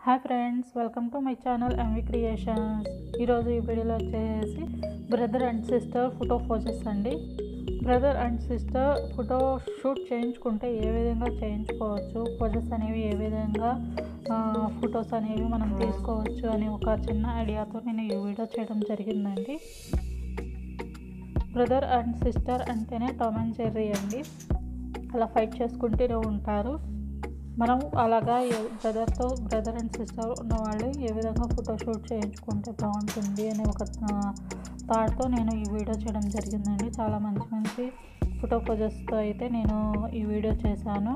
hi friends welcome to my channel MV creations ఈరోజు ఈ వీడియోలో వచ్చేసి brother and sister photo poses అండి brother and sister photo shoot చేయించుకుంటే ఏ విధంగా చేయించుకోవచ్చు పోజెస్ అనేవి ఏ విధంగా ఫొటోస్ అనేవి మనం తీసుకోవచ్చు అని ఒక చిన్న ఐడియాతో నేను ఈ వీడియో చేయడం జరిగిందండి బ్రదర్ అండ్ సిస్టర్ అంటేనే టామ్ అండ్ జెర్రీ అండి అలా ఫైట్ చేసుకుంటూనే ఉంటారు మనం అలాగా బ్రదర్తో బ్రదర్ అండ్ సిస్టర్ ఉన్నవాళ్ళు ఏ విధంగా ఫోటోషూట్ చేయించుకుంటే బాగుంటుంది అనే ఒక థాట్తో నేను ఈ వీడియో చేయడం జరిగిందండి చాలా మంచి మంచి ఫోటో పోజెస్తో అయితే నేను ఈ వీడియో చేశాను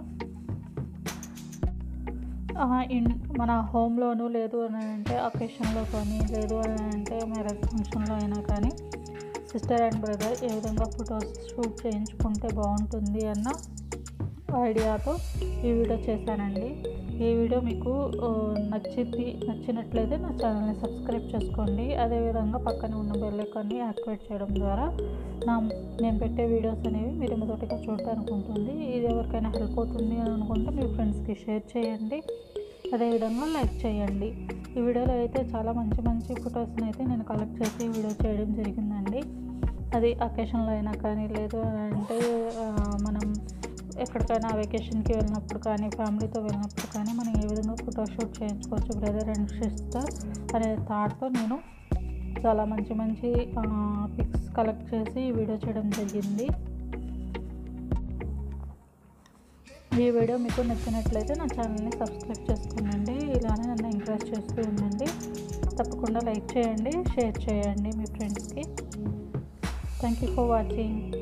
ఇన్ మన హోమ్లోను లేదు అని అంటే అకేషన్లో కానీ లేదు అని అంటే మ్యారేజ్ ఫంక్షన్లో అయినా కానీ సిస్టర్ అండ్ బ్రదర్ ఏ విధంగా ఫొటోస్ షూట్ చేయించుకుంటే బాగుంటుంది అన్న ఐడియాతో ఈ వీడియో చేశానండి ఈ వీడియో మీకు నచ్చింది నచ్చినట్లయితే నా ఛానల్ని సబ్స్క్రైబ్ చేసుకోండి అదేవిధంగా పక్కన ఉన్న బెల్ ఐకాన్ని యాక్టివేట్ చేయడం ద్వారా నా నేను పెట్టే వీడియోస్ అనేవి మీరు మొదటిగా చూడటానికి ఉంటుంది ఇది ఎవరికైనా హెల్ప్ అవుతుంది అని అనుకుంటే మీ ఫ్రెండ్స్కి షేర్ చేయండి అదేవిధంగా లైక్ చేయండి ఈ వీడియోలో అయితే చాలా మంచి మంచి ఫొటోస్ని అయితే నేను కలెక్ట్ చేసి వీడియో చేయడం జరిగిందండి అది అకేషన్లో అయినా కానీ లేదు అంటే మనం ఎక్కడికైనా వెకేషన్కి వెళ్ళినప్పుడు కానీ ఫ్యామిలీతో వెళ్ళినప్పుడు కానీ మనం ఏ విధంగా ఫోటోషూట్ చేయించుకోవచ్చు బ్రదర్ అండ్ సిస్టర్ అనే థాట్తో నేను చాలా మంచి మంచి పిక్స్ కలెక్ట్ చేసి ఈ వీడియో చేయడం జరిగింది ఈ వీడియో మీకు నచ్చినట్లయితే నా ఛానల్ని సబ్స్క్రైబ్ చేసుకోండి ఇలానే నన్ను ఎంకరేజ్ చేస్తూ ఉండండి తప్పకుండా లైక్ చేయండి షేర్ చేయండి మీ ఫ్రెండ్స్కి థ్యాంక్ యూ ఫర్ వాచింగ్